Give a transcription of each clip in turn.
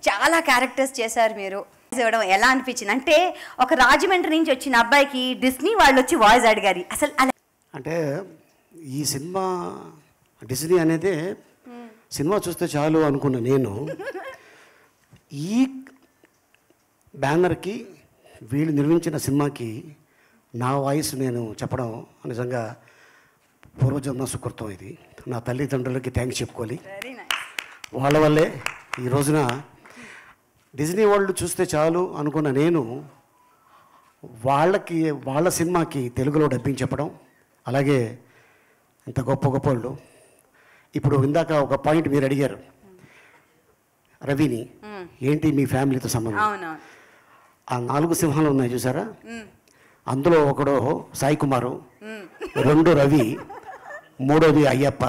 చాలా క్యారెక్టర్స్ చేశారు మీరు ఇవ్వడం ఎలా అనిపించింది అంటే ఒక రాజమండ్రి నుంచి వచ్చిన అబ్బాయికి డిస్నీ వాళ్ళు వచ్చి వాయిస్ అడిగారు అసలు అలా అంటే ఈ సినిమా డిస్నీ అనేది సినిమా చూస్తే చాలు అనుకున్న నేను ఈ బ్యానర్కి వీళ్ళు నిర్మించిన సినిమాకి నా వాయిస్ నేను చెప్పడం నిజంగా పూర్వజన్మ సుకృతం ఇది నా తల్లిదండ్రులకి థ్యాంక్స్ చెప్పుకోవాలి వెరీ నైస్ వాళ్ళ వల్లే ఈ రోజున డిజ్నీ వరల్డ్ చూస్తే చాలు అనుకున్న నేను వాళ్ళకి వాళ్ళ సినిమాకి తెలుగులో డబ్బింగ్ చెప్పడం అలాగే ఇంత గొప్ప గొప్ప వాళ్ళు ఇప్పుడు ఇందాక ఒక పాయింట్ మీరు అడిగారు రవిని ఏంటి మీ ఫ్యామిలీతో సంబంధం అవునవును ఆ నాలుగు సింహాలు ఉన్నాయి చూసారా అందులో ఒకడు సాయి కుమారు రెండు రవి మూడోది అయ్యప్ప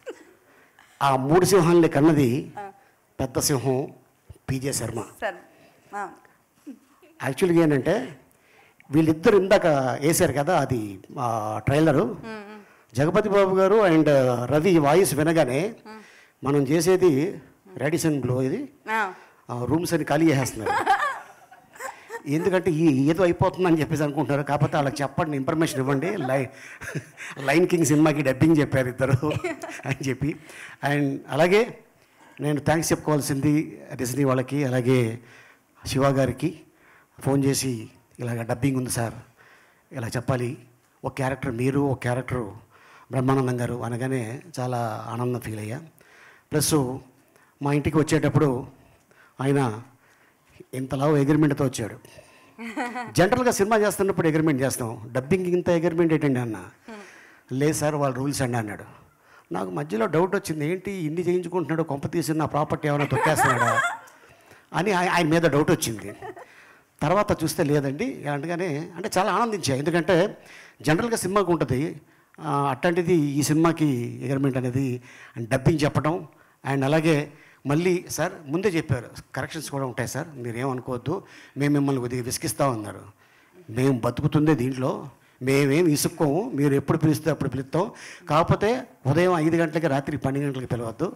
ఆ మూడు సింహాలని కన్నది పెద్ద సింహం పీజే శర్మ సార్ అవును యాక్చువల్గా ఏంటంటే వీళ్ళిద్దరు ఇందాక వేశారు కదా అది ఆ ట్రైలరు జగపతి బాబు గారు అండ్ రవి వాయిస్ వినగానే మనం చేసేది రెడిసన్ బ్లో ఇది ఆ, ఆ రూమ్స్ అని ఖాళీ చేసేస్తున్నారు ఎందుకంటే ఈ ఏదో అయిపోతుందని చెప్పేసి అనుకుంటున్నారు కాకపోతే వాళ్ళకి చెప్పండి ఇన్ఫర్మేషన్ ఇవ్వండి లై లైన్ కింగ్ సినిమాకి డబ్బింగ్ చెప్పారు ఇద్దరు అని చెప్పి అండ్ అలాగే నేను థ్యాంక్స్ చెప్పుకోవాల్సింది డిజ్నీ వాళ్ళకి అలాగే శివ గారికి ఫోన్ చేసి ఇలాగ డబ్బింగ్ ఉంది సార్ ఇలా చెప్పాలి ఒక క్యారెక్టర్ మీరు ఒక క్యారెక్టర్ బ్రహ్మానందం గారు అనగానే చాలా ఆనందం ఫీల్ అయ్యా ప్లస్ మా ఇంటికి వచ్చేటప్పుడు ఆయన ఇంతలా ఎగ్రిమెంట్తో వచ్చాడు జనరల్గా సినిమా చేస్తున్నప్పుడు ఎగ్రిమెంట్ చేస్తాం డబ్బింగ్ ఇంత ఎగ్రిమెంట్ ఏంటండి అన్న లేదు సార్ వాళ్ళ రూల్స్ అండి అన్నాడు నాకు మధ్యలో డౌట్ వచ్చింది ఏంటి ఇన్ని చేయించుకుంటున్నాడు కొంప తీసి నా ప్రాపర్టీ ఏమైనా తొక్కేస్తున్నాడా అని ఆయ- ఆయన మీద డౌట్ వచ్చింది తర్వాత చూస్తే లేదండి అనగానే అంటే చాలా ఆనందించా ఎందుకంటే జనరల్గా సినిమాకి ఉంటుంది ఆ, అట్లాంటిది ఈ సినిమాకి ఎగ్రిమెంట్ అనేది డబ్బింగ్ చెప్పడం అండ్ అలాగే మళ్ళీ సార్ ముందే చెప్పారు కరెక్షన్స్ కూడా ఉంటాయి సార్ మీరేమనుకోవద్దు మేము మిమ్మల్ని కొద్దిగా విసిగిస్తా ఉన్నారు మేము బతుకుతుందే దీంట్లో మేమేం ఇసుక్కోము మీరు ఎప్పుడు పిలిస్తే అప్పుడు పిలుస్తాం కాకపోతే ఉదయం ఐదు గంటలకి రాత్రి పన్నెండు గంటలకి పిలవద్దు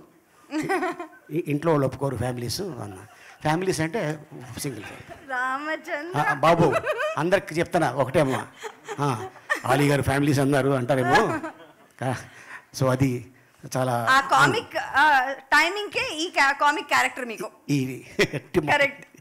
ఇ- ఇంట్లో వాళ్ళు ఒప్పుకోరు ఫ్యామిలీస్ అన్న ఫ్యామిలీస్ అంటే సింగిల్ రామచంద్ర ఆ, బాబు అందరికి చెప్తానా ఒకటే అమ్మా ఆ, ఆలీ గారు ఫ్యామిలీస్ అన్నారు అంటారేమో కా- సో అది చాలా ఆ కామిక్ టైమింగ్ కే ఈ కామిక్ క్యారెక్టర్ మీకు ఈ కరెక్ట్